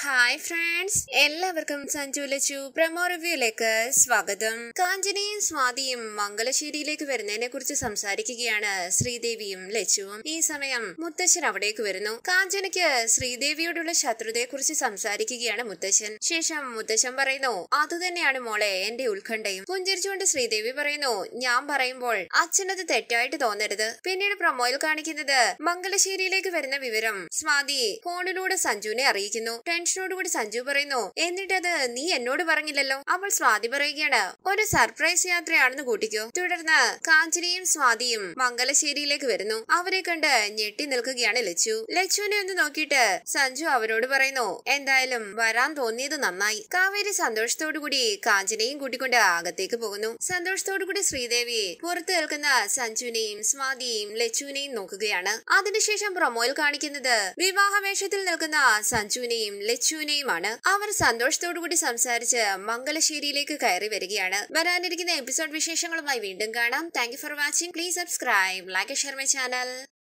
hi friends എല്ലാവർക്കും Sanju Lachu promo റിവ്യൂയിലേക്ക് സ്വാഗതം കാഞ്ചനയും സ്വാതിയും മംഗലശ്ശേരിയിലേക്ക് വരുന്നതിനെ കുറിച്ച് സംസാരിക്കുകയാണ് ശ്രീദേവിയും ലച്ചുവും ഈ സമയം മുത്തശ്ശൻ അവിടേക്ക് വരുന്നു കാഞ്ചനയ്ക്ക് ശ്രീദേവിയോടുള്ള ശത്രുതയെ കുറിച്ച് സംസാരിക്കുകയാണ് മുത്തശ്ശൻ ശേഷം മുത്തശ്ശൻ പറയുന്നു അതുതന്നെയാണ് മോളെ എന്റെ ഉത്കണ്ഠയും പുഞ്ചിരിച്ചുകൊണ്ട് ശ്രീദേവി പറയുന്നു ഞാൻ പറയുമ്പോൾ അച്ഛനത് തെറ്റായിട്ട് തോന്നരുത് പിന്നീട് പ്രൊമോയിൽ കാണിക്കുന്നത് മംഗലശ്ശേരിയിലേക്ക് വരുന്ന വിവരം സ്വാതി ഫോണിലൂടെ സഞ്ജുവിനെ അറിയിക്കുന്നു ടെൻഷനോടുകൂടി സഞ്ജു പറയുന്നു എന്നിട്ടത് നീ എന്നോട് പറഞ്ഞില്ലല്ലോ അവൾ സ്വാതി പറയുകയാണ് ഒരു സർപ്രൈസ് യാത്രയാണെന്ന് കൂട്ടിക്കോ തുടർന്ന് കാഞ്ചനയും സ്വാതിയും മംഗലശ്ശേരിയിലേക്ക് വരുന്നു അവരെ കണ്ട് ഞെട്ടി നിൽക്കുകയാണ് ലച്ചു ലച്ചുവിനെ ഒന്ന് നോക്കിയിട്ട് സഞ്ജു അവരോട് പറയുന്നു എന്തായാലും വരാൻ തോന്നിയത് നന്നായി കാവേരി സന്തോഷത്തോടു കൂടി കാഞ്ചനയും കൂട്ടിക്കൊണ്ട് അകത്തേക്ക് പോകുന്നു സന്തോഷത്തോടു കൂടി ശ്രീദേവി പുറത്തു നിൽക്കുന്ന സഞ്ജുവിനെയും സ്വാതിയെയും ലച്ചുവിനെയും നോക്കുകയാണ് അതിനുശേഷം പ്രൊമോയിൽ കാണിക്കുന്നത് വിവാഹവേഷത്തിൽ നിൽക്കുന്ന സഞ്ജുവിനെയും ലച്ചുവിനെയുമാണ് അവർ സന്തോഷത്തോടു കൂടി സംസാരിച്ച് മംഗലശ്ശേരിയിലേക്ക് കയറി വരികയാണ് വരാനിരിക്കുന്ന എപ്പിസോഡ് വിശേഷങ്ങളുമായി വീണ്ടും കാണാം thank for watching please subscribe like share my channel